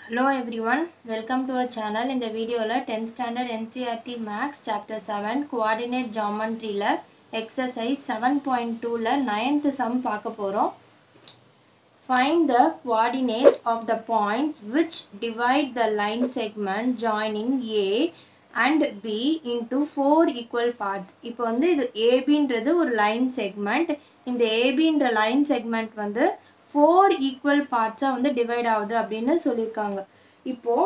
Hello everyone, welcome to our channel. இந்த வீடியோல 10th standard NCERT Maths chapter 7 coordinate geometryல exercise 7.2ல 9th sum பார்க்க போறோம். Find the coordinates of the points which divide the line segment joining A and B into four equal parts. இப்போ வந்து இது ABன்றது ஒரு line segment. இந்த ABன்ற line segment வந்து four equal பார்ட்ஸா வந்து டிவைட் ஆகுது அப்படின்னு சொல்லியிருக்காங்க இப்போ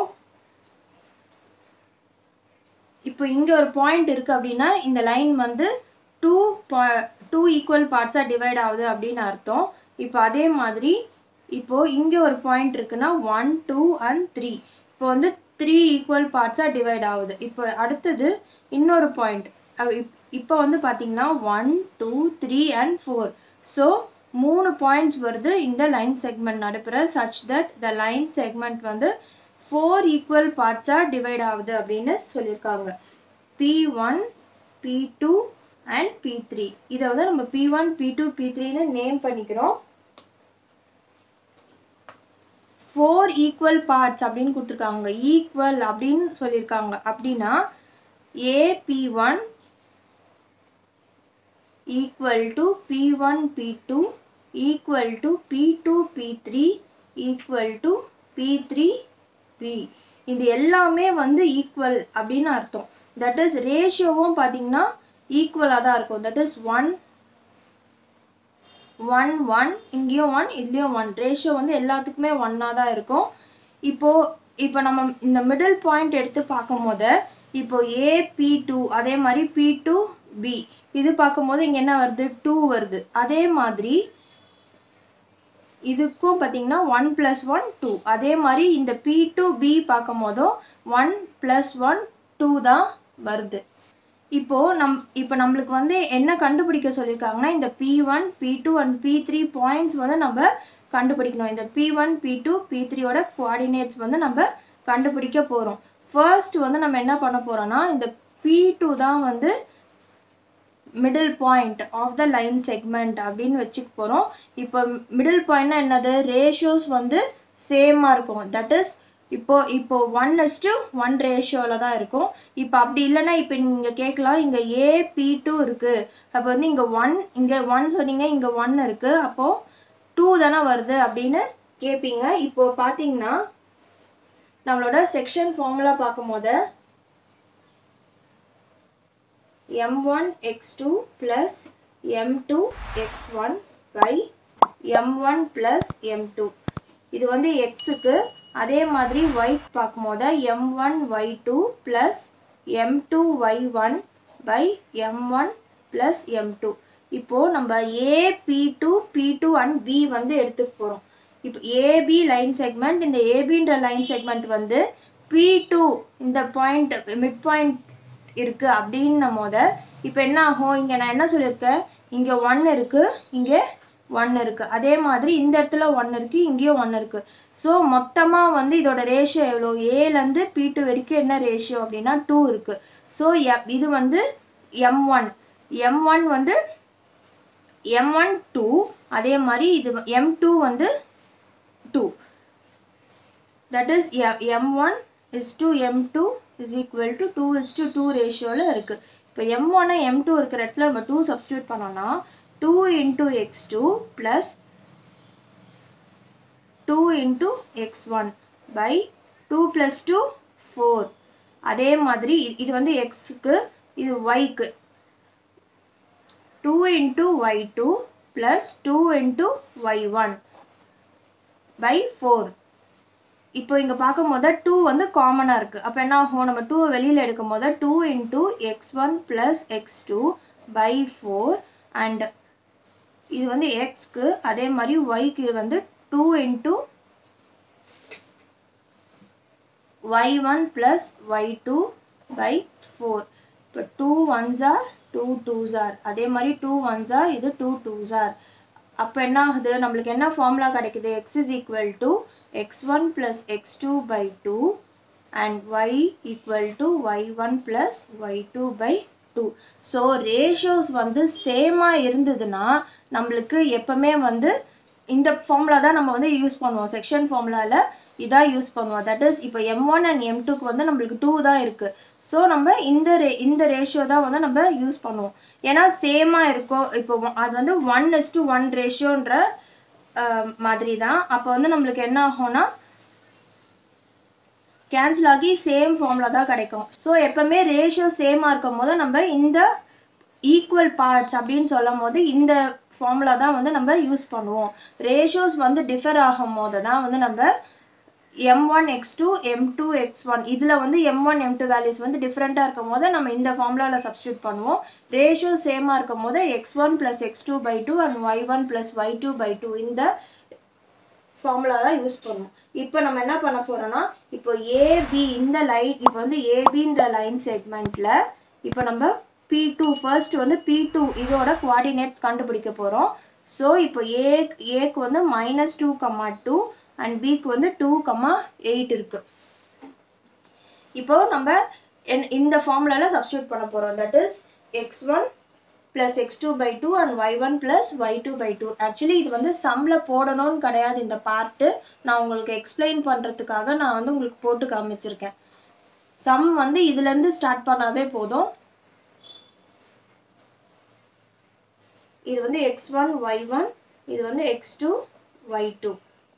இப்போ இங்க ஒரு பாயிண்ட் இருக்கு அப்படின்னா இந்த லைன் வந்து டூ டூ ஈக்குவல் பார்ட்ஸா டிவைட் ஆகுது அப்படின்னு அர்த்தம் இப்போ அதே மாதிரி இப்போ இங்க ஒரு பாயிண்ட் இருக்குன்னா ஒன் டூ அண்ட் த்ரீ இப்போ வந்து த்ரீ ஈக்குவல் பார்ட்ஸா டிவைட் ஆகுது இப்போ அடுத்தது இன்னொரு பாயிண்ட் இப்போ வந்து பாத்தீங்கன்னா one two three and four so மூணு பாயிண்ட்ஸ் வருது இந்த லைன் செக்மெண்ட் நடுப்புற such that the line segment வந்து ஃபோர் ஈக்குவல் பார்ட்ஸா டிவைட் ஆகுது அப்படின்னு சொல்லியிருக்காங்க P one P two and P three இதை வந்து நம்ம P one P two P த்ரீன்னு நேம் பண்ணிக்கிறோம் ஃபோர் ஈக்குவல் பார்ட்ஸ் அப்படின்னு கொடுத்துருக்காங்க ஈக்குவல் அப்படின்னு சொல்லியிருக்காங்க அப்படின்னா A P one equal to P1 P2 equal to P2 P3 equal to P3 P இது எல்லாமே வந்து ஈக்குவல் அப்படின்னு அர்த்தம் தட் இஸ் ரேஷியோவும் பார்த்தீங்கன்னா ஈக்குவலாக தான் இருக்கும் that is one one one இங்கேயும் ஒன் இதுலேயும் ஒன் ரேஷியோ வந்து எல்லாத்துக்குமே ஒன்னாக தான் இருக்கும் இப்போ இப்போ நம்ம இந்த மிடில் பாயிண்ட் எடுத்து பார்க்கும் போது இப்போ ஏ பி டூ அதே மாதிரி பி டூ பி இது பார்க்கும்போது இங்க என்ன வருது டூ வருது அதே மாதிரி இதுக்கும் பார்த்தீங்கன்னா ஒன் பிளஸ் ஒன் டூ அதே மாதிரி இந்த பி டூ பி பார்க்கும் போதும் ஒன் பிளஸ் ஒன் டூ தான் வருது இப்போ நம் இப்போ நம்மளுக்கு வந்து என்ன கண்டுபிடிக்க சொல்லியிருக்காங்கன்னா இந்த P one P two and P three points வந்து நம்ம கண்டுபிடிக்கணும் இந்த P one P two P த்ரீயோட குவாடினேட்ஸ் வந்து நம்ம கண்டுபிடிக்க போறோம் ஃபர்ஸ்ட் வந்து நம்ம என்ன பண்ண போறோம்னா இந்த பி டூ தான் வந்து middle point of the line segment அப்படின்னு வச்சுக்க போறோம் இப்போ மிடில் பாயிண்ட்னா என்னது ரேஷியோஸ் வந்து சேமா இருக்கும் தட் இஸ் இப்போ இப்போ ஒன் இஸ்டு ஒன் ரேஷியோல தான் இருக்கும் இப்போ அப்படி இல்லைன்னா இப்போ நீங்க கேட்கலாம் இங்க ஏ பி டூ இருக்கு அப்போ வந்து இங்க ஒன் இங்க ஒன் சொன்னீங்க இங்க ஒன் இருக்கு அப்போ டூ தானே வருது அப்படின்னு கேட்பீங்க இப்போ பாத்தீங்கன்னா நம்மளோட செக்ஷன் ஃபார்முலா பார்க்கும் போது m1 x2 plus m2 x1 by m1 plus m2 இது வந்து x-க்கு அதே மாதிரி y பார்க்கும்போது m1 y2 plus m2 y1 by m1 plus m2 இப்போ நம்ம a p2 p2 and b வந்து எடுத்துக்க போறோம் இப்போ ab லைன் செக்மெண்ட் இந்த abன்ற லைன் செக்மெண்ட் வந்து p2 இந்த பாயிண்ட் மிட் பாயிண்ட் இருக்கு அப்படின்னும் போத இப்போ என்ன ஆகும் இங்க நான் என்ன சொல்லியிருக்கேன் இங்க ஒன் இருக்கு இங்க ஒன் இருக்கு அதே மாதிரி இந்த இடத்துல ஒன் இருக்கு இங்கேயும் ஒன் இருக்கு ஸோ மொத்தமா வந்து இதோட ரேஷியோ எவ்வளோ ஏல இருந்து பி டூ வரைக்கும் என்ன ரேஷியோ அப்படின்னா டூ இருக்கு ஸோ இது வந்து எம் ஒன் எம் ஒன் வந்து எம் ஒன் டூ அதே மாதிரி இது எம் டூ வந்து two that is M one is to M two is equal to 2 is to 2 ரேஷியோல இருக்கு இப்போ m1 m2 இருக்கிற இடத்துல நம்ம 2 சப்ஸ்டியூட் பண்ணோம்னா 2 into x2 plus 2 into x1 by 2 plus 2 4 அதே மாதிரி இது வந்து x-க்கு இது y-க்கு 2 into y2 plus 2 into y1 by 4 இப்போ இங்க பார்க்கும் போது டூ வந்து காமனா இருக்கு அப்ப என்ன ஆகும் நம்ம டூ வெளியில எடுக்கும் போது two into X one plus X two by four and இது வந்து எக்ஸ்க்கு அதே மாதிரி ஒய்க்கு வந்து two into Y one plus Y two by four இப்போ two ones are two twos are அதே மாதிரி டூ ஒன்ஸ் ஆர் இது டூ டூஸ் ஆர் அப்போ என்ன ஆகுது நம்மளுக்கு என்ன ஃபார்முலா கிடைக்குது X is equal to x1 plus x2 by 2 and y equal to y1 plus y2 by 2 so ratios வந்து சேமா இருந்ததுன்னா நம்மளுக்கு எப்பவுமே வந்து இந்த ஃபார்முலா தான் நம்ம வந்து யூஸ் பண்ணுவோம் செக்ஷன் ஃபார்முலால இதான் யூஸ் பண்ணுவோம் தட் இஸ் இப்போ எம் ஒன் அண்ட் எம் டூக்கு வந்து நம்மளுக்கு டூ தான் இருக்கு ஸோ நம்ம இந்த ரே இந்த ரேஷியோ தான் வந்து நம்ம யூஸ் பண்ணுவோம் ஏன்னா சேமா இருக்கும் இப்போ ஒ- அது வந்து ஒன் இஸ் டு ஒன் ரேஷியோன்ற மாதிரி தான் அப்போ வந்து நம்மளுக்கு என்ன ஆகும்னா கேன்சல் ஆகி சேம் ஃபார்முலா தான் கிடைக்கும் ஸோ எப்பவுமே ரேஷியோ சேமாக இருக்கும் போது நம்ம இந்த ஈக்குவல் பார்ட்ஸ் அப்படின்னு சொல்லும் போது இந்த ஃபார்முலா தான் வந்து நம்ம யூஸ் பண்ணுவோம் ரேஷியோஸ் வந்து டிஃபர் ஆகும் போது தான் வந்து நம்ம M one X two M two X one இதில் வந்து M one M two values வந்து டிஃப்ரெண்ட்டாக இருக்கும் போது நம்ம இந்த ஃபார்முலாவில் சப்ஸ்டியூட் பண்ணுவோம் ரேஷியோ சேமாக இருக்கும் போது X one plus X two by two and Y one plus Y two by two இந்த ஃபார்முலா தான் யூஸ் பண்ணுவோம் இப்போ நம்ம என்ன பண்ண போறோம்னா இப்போ ஏபி இந்த லைன் இப்போ வந்து ஏபின்ற லைன் செக்மெண்ட்ல இப்போ நம்ம பி டூ ஃபர்ஸ்ட் வந்து பி டூ இதோட குவாடினேட்ஸ் கண்டுபிடிக்க போறோம் ஸோ இப்போ ஏ ஏக்கு வந்து minus two comma two and பிக்கு வந்து டூ கம்மா எயிட் இருக்கு இப்போ நம்ம என்- இந்த ஃபார்முலால சப்ஸ்டியூட் பண்ண போறோம் that is X one plus X two by two and Y one plus Y two by two actually இது வந்து சம்ல போடணும்னு கிடையாது இந்த பார்ட்டு நான் உங்களுக்கு எக்ஸ்பிளைன் பண்றதுக்காக நான் வந்து உங்களுக்கு போட்டு காமிச்சிருக்கேன் சம் வந்து இதுல இருந்து ஸ்டார்ட் பண்ணாவே போதும் இது வந்து எக்ஸ் ஒன் ஒய் ஒன் இது வந்து எக்ஸ் டூ ஒய் டூ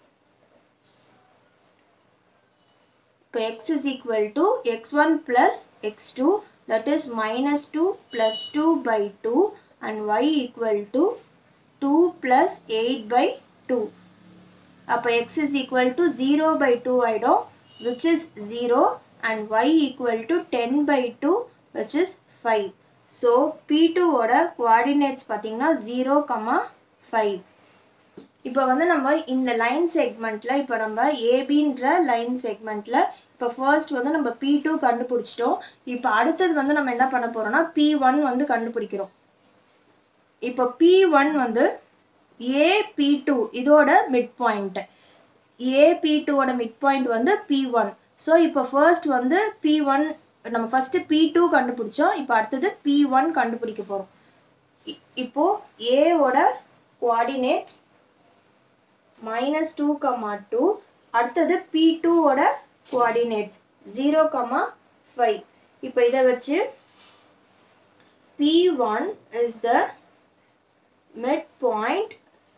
இப்போ x is equal to x1 plus x2 that is minus 2 plus 2 by 2 and y equal to 2 plus 8 by 2. அப்போ x is equal to 0 by 2 ஆயிடும் which is 0 and y equal to 10 by 2 which is 5. So P2 ஓட coordinates பார்த்தீங்கன்னா 0, 5. இப்போ வந்து நம்ம இந்த line செக்மெண்ட்ல இப்போ நம்ம ஏபின்ற லைன் செக்மெண்ட்ல இப்போ ஃபர்ஸ்ட் வந்து நம்ம பி டூ கண்டுபிடிச்சிட்டோம் இப்போ அடுத்தது வந்து நம்ம என்ன பண்ண போறோம்னா பி ஒன் வந்து கண்டுபிடிக்கிறோம் இப்போ பி ஒன் வந்து ஏ பி டூ இதோட மிட் பாயிண்ட் ஏ பி டூவோட மிட் பாயிண்ட் வந்து பி ஒன் ஸோ இப்போ ஃபர்ஸ்ட் வந்து பி ஒன் நம்ம ஃபர்ஸ்ட் பி டூ கண்டுபிடிச்சோம் இப்போ அடுத்தது பி ஒன் கண்டுபிடிக்க போறோம் இ- இப்போ ஏவோட coordinates minus two comma two அடுத்தது பி டூவோட கோஆர்டினேட்ஸ் ஜீரோ கமா ஃபைவ் இப்போ இதை வச்சு P one is the mid point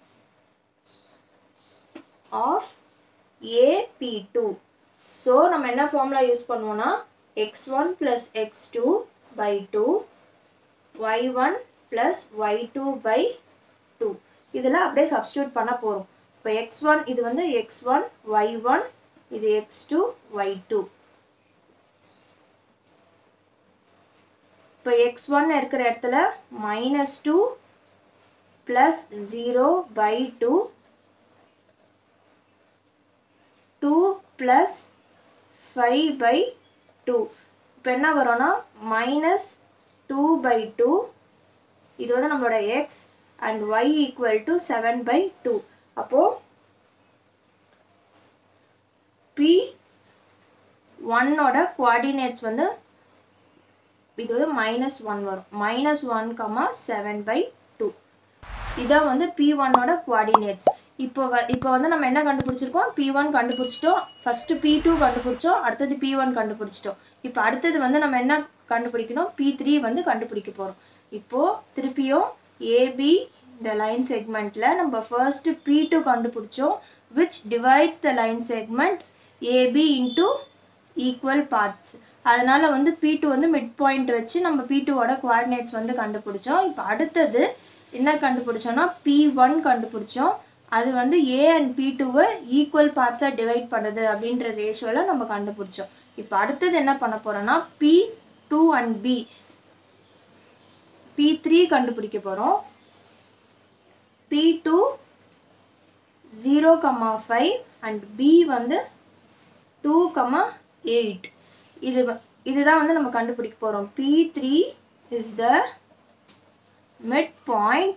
of A P two so நம்ம என்ன ஃபார்முலா யூஸ் பண்ணுவோம்னா X one plus X two by two Y one plus Y two by two இதில் அப்படியே substitute பண்ண போகிறோம் இப்போ எக்ஸ் ஒன் இது வந்து எக்ஸ் ஒன் ஒய் ஒன் இது எக்ஸ் டூ ஒய் டூ இப்போ எக்ஸ் ஒன் இருக்கிற இடத்துல minus two plus zero by two two plus five by two இப்போ என்ன வரும்னா மைனஸ் டூ பை டூ இது வந்து நம்மளோட X and Y equal to seven by two அப்போ பி ஒன்னோட கோஆர்டினேட்ஸ் வந்து இது வந்து மைனஸ் ஒன் வரும் minus one comma seven by two இதான் வந்து பி ஒன்னோட கோஆர்டினேட்ஸ் இப்போ வ- இப்போ வந்து நம்ம என்ன கண்டுபிடிச்சிருக்கோம் பி ஒன் கண்டுபிடிச்சிட்டோம் ஃபர்ஸ்ட் பி டூ கண்டுபிடிச்சோம் அடுத்தது பி ஒன் கண்டுபிடிச்சிட்டோம் இப்போ அடுத்தது வந்து நம்ம என்ன கண்டுபிடிக்கணும் பி த்ரீ வந்து கண்டுபிடிக்க போறோம் இப்போ திருப்பியும் ஏபி இந்த லைன் செக்மெண்ட்ல நம்ம ஃபர்ஸ்ட் பி டூ கண்டுபிடிச்சோம் which divides the line segment AB into equal parts அதனால வந்து P2 வந்து மிட் பாயிண்ட் வச்சு நம்ம P2 ஓட கோஆர்டினேட்ஸ் வந்து கண்டுபிடிச்சோம் இப்போ அடுத்தது என்ன கண்டுபிடிச்சோம்னா P1 கண்டுபிடிச்சோம் அது வந்து A அண்ட் P2வை ஈக்குவல் பார்ட்ஸா டிவைட் பண்ணுது அப்படின்ற ரேஷியோல நம்ம கண்டுபிடிச்சோம் இப்போ அடுத்தது என்ன பண்ண போறோம்னா P2 அண்ட் B P3 கண்டுபிடிக்க போறோம் P2 zero comma five and P வந்து டூ கமா எயிட் இது வ- இதுதான் வந்து நம்ம கண்டுபிடிக்க போறோம் P three is the mid point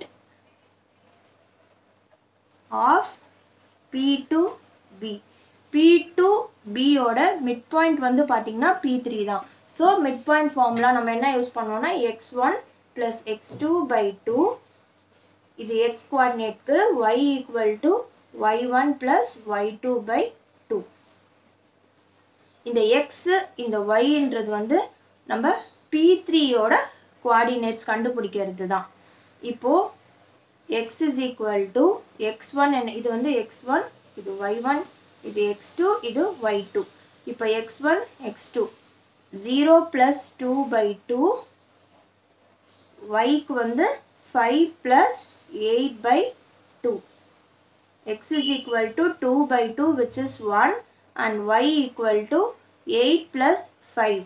of P two B P two பியோட மிட் பாயிண்ட் வந்து பார்த்தீங்கன்னா பி த்ரீ தான் ஸோ மிட் பாயிண்ட் ஃபார்முலா நம்ம என்ன யூஸ் பண்ணுவோம்னா X one plus X two by two இது எக்ஸ் கோஆர்டினேட்க்கு y equal to Y one plus Y two by two இந்த எக்ஸ் இந்த ஒய்ன்றது வந்து நம்ம பி த்ரீயோட கோஆர்டினேட்ஸ் கண்டுபிடிக்கிறது தான் இப்போ X is equal to X one இது வந்து எக்ஸ் ஒன் இது ஒய் ஒன் இது எக்ஸ் டூ இது ஒய் டூ இப்போ X one X two zero plus two by two ஒய்க்கு வந்து five plus eight by two x is equal to 2 by 2 which is 1 and y equal to 8 plus 5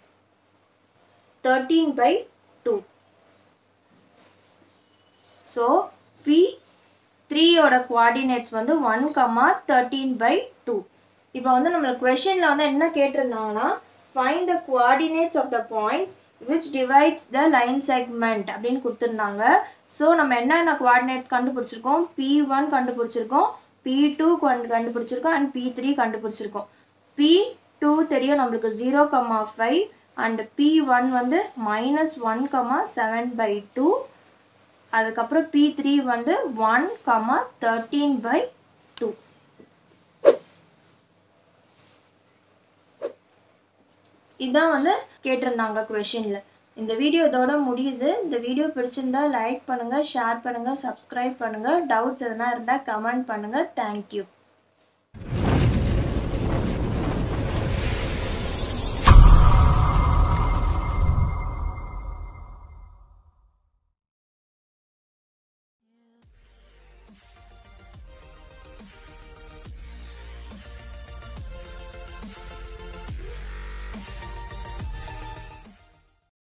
13 by 2 so p 3 ஓட coordinates வந்து 1 comma 13 by 2 இப்போ வந்து நம்மளுக்கு கொஷின்ல வந்து என்ன கேட்டிருந்தாங்கன்னா find the coordinates of the points which divides the line segment அப்படின்னு கொடுத்துருந்தாங்க so நம்ம என்னென்ன coordinates கண்டுபிடிச்சிருக்கோம் பி ஒன் கண்டுபிடிச்சிருக்கோம் பி டூ கண்டுபிடிச்சிருக்கோம் அண்ட் பி த்ரீ கண்டுபிடிச்சிருக்கோம் பி டூ தெரியும் நம்மளுக்கு zero comma five and P one வந்து minus one comma seven by two அதுக்கப்புறம் பி த்ரீ வந்து one comma thirteen by two இதான் வந்து கேட்டிருந்தாங்க கொஷின்ல இந்த வீடியோ இதோட முடியுது இந்த வீடியோ பிடிச்சிருந்தா லைக் பண்ணுங்க ஷேர் பண்ணுங்க சப்ஸ்கிரைப் பண்ணுங்க டவுட்ஸ் எதனா இருந்தால் கமெண்ட் பண்ணுங்க தேங்க்யூ